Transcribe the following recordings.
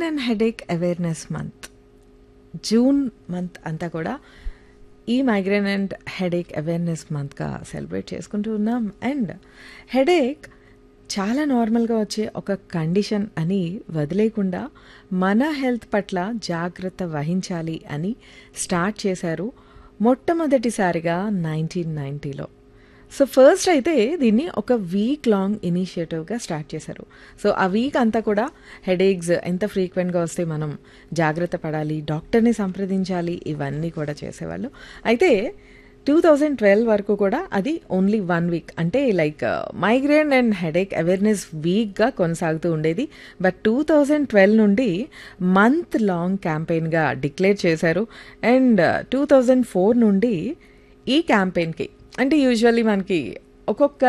migraine and headache awareness month June month అంతా కూడా ఈ మైగ్రేన్ అండ్ హెడేక్ అవేర్నెస్ మంత్గా సెలబ్రేట్ చేసుకుంటూ ఉన్నాం అండ్ హెడేక్ చాలా నార్మల్గా వచ్చే ఒక కండిషన్ అని వదిలేకుండా మన హెల్త్ పట్ల జాగ్రత్త వహించాలి అని స్టార్ట్ చేశారు మొట్టమొదటిసారిగా నైన్టీన్ నైంటీలో సో ఫస్ట్ అయితే దీన్ని ఒక వీక్ లాంగ్ ఇనిషియేటివ్గా స్టార్ట్ చేశారు సో ఆ వీక్ అంతా కూడా హెడేక్స్ ఎంత ఫ్రీక్వెంట్గా వస్తే మనం జాగ్రత్త పడాలి డాక్టర్ని సంప్రదించాలి ఇవన్నీ కూడా చేసేవాళ్ళు అయితే టూ థౌజండ్ ట్వెల్వ్ వరకు కూడా అది ఓన్లీ వన్ వీక్ అంటే like migraine and headache awareness వీక్గా కొనసాగుతూ ఉండేది బట్ టూ థౌజండ్ ట్వెల్వ్ నుండి మంత్ లాంగ్ క్యాంపెయిన్గా డిక్లేర్ చేశారు అండ్ టూ థౌజండ్ ఫోర్ నుండి ఈ క్యాంపెయిన్కి అంటే యూజువల్లీ మనకి ఒక్కొక్క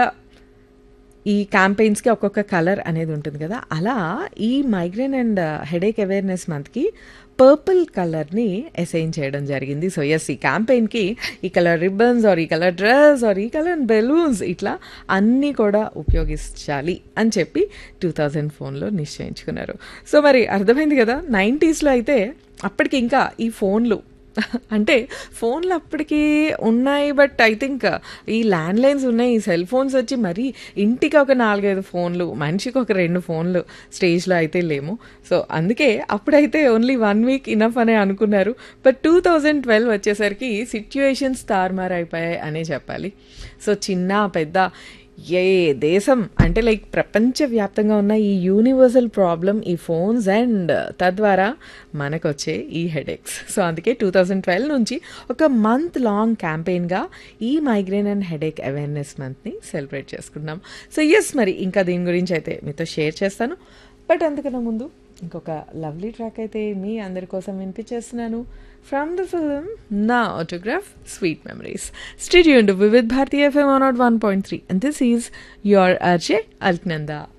ఈ క్యాంపెయిన్స్కి ఒక్కొక్క కలర్ అనేది ఉంటుంది కదా అలా ఈ మైగ్రేన్ అండ్ హెడేక్ అవేర్నెస్ మంత్కి పర్పుల్ కలర్ని అసైన్ చేయడం జరిగింది సో ఎస్ ఈ క్యాంపెయిన్కి ఈ కలర్ రిబ్బన్స్ ఆర్ ఈ కలర్ డ్రెస్ ఆర్ ఈ కలర్ బెలూన్స్ ఇట్లా అన్నీ కూడా ఉపయోగించాలి అని చెప్పి టూ థౌజండ్ ఫోన్లో నిశ్చయించుకున్నారు సో మరి అర్థమైంది కదా నైంటీస్లో అయితే అప్పటికి ఇంకా ఈ ఫోన్లు అంటే ఫోన్లు అప్పటికి ఉన్నాయి బట్ ఐ థింక్ ఈ ల్యాండ్ లైన్స్ ఉన్నాయి ఈ సెల్ ఫోన్స్ వచ్చి మరీ ఇంటికి ఒక నాలుగైదు ఫోన్లు మనిషికి ఒక రెండు ఫోన్లు స్టేజ్లో అయితే లేము సో అందుకే అప్పుడైతే ఓన్లీ వన్ వీక్ ఇనఫ్ అనే అనుకున్నారు బట్ టూ థౌజండ్ ట్వెల్వ్ వచ్చేసరికి సిచ్యువేషన్స్ తారుమారు అయిపోయాయి అనే చెప్పాలి సో చిన్న పెద్ద ఏ దేశం అంటే లైక్ ప్రపంచవ్యాప్తంగా ఉన్న ఈ యూనివర్సల్ ప్రాబ్లం ఈ ఫోన్స్ అండ్ తద్వారా మనకు వచ్చే ఈ హెడేక్స్ సో అందుకే టూ థౌజండ్ ట్వెల్వ్ నుంచి ఒక మంత్ లాంగ్ క్యాంపెయిన్గా ఈ మైగ్రేన్ అండ్ హెడేక్ అవేర్నెస్ మంత్ని సెలబ్రేట్ చేసుకున్నాం సో ఎస్ మరి ఇంకా దీని గురించి అయితే మీతో షేర్ చేస్తాను బట్ అంతకన్నా ముందు ఇంకొక లవ్లీ ట్రాక్ అయితే మీ అందరి కోసం వినిపించేస్తున్నాను from the film Naa autograph sweet memories studio Vividh Bharati FM one nought one point three and this is your RJ Alaknanda